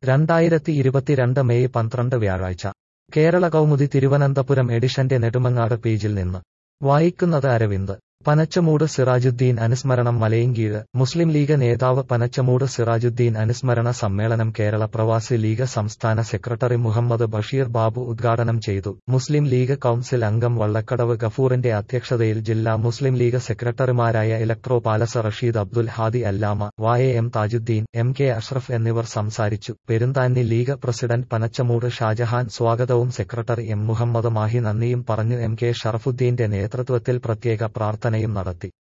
രണ്ടായിരത്തി ഇരുപത്തിരണ്ട് മെയ് പന്ത്രണ്ട് വ്യാഴാഴ്ച കേരള കൗമുദി തിരുവനന്തപുരം എഡിഷന്റെ നെടുമങ്ങാട് പേജിൽ നിന്ന് വായിക്കുന്നത് അരവിന്ദ് പനച്ചമൂട് സിറാജുദ്ദീൻ അനുസ്മരണം മലയങ്കീഴ് മുസ്ലിം ലീഗ് നേതാവ് പനച്ചമൂട് സിറാജുദ്ദീൻ അനുസ്മരണ സമ്മേളനം കേരള പ്രവാസി ലീഗ് സംസ്ഥാന സെക്രട്ടറി മുഹമ്മദ് ബഷീർ ബാബു ഉദ്ഘാടനം ചെയ്തു മുസ്ലിം ലീഗ് കൌൺസിൽ അംഗം വള്ളക്കടവ് ഗഫൂറിന്റെ അധ്യക്ഷതയിൽ ജില്ലാ മുസ്ലിം ലീഗ് സെക്രട്ടറിമാരായ ഇലക്ട്രോ പാലസ റഷീദ് അബ്ദുൽ ഹാദി അല്ലാമ വായ M Thajudeen M K Ashraf എന്നിവർ സംസാരിച്ചു പെരുന്താന്നി ലീഗ് പ്രസിഡന്റ് പനച്ചമൂട് ഷാജഹാൻ സ്വാഗതവും സെക്രട്ടറി എം മുഹമ്മദ് മാഹി നന്ദിയും പറഞ്ഞു എം കെ ഷറഫുദ്ദീന്റെ നേതൃത്വത്തിൽ പ്രത്യേക പ്രാർത്ഥനയും നടത്തി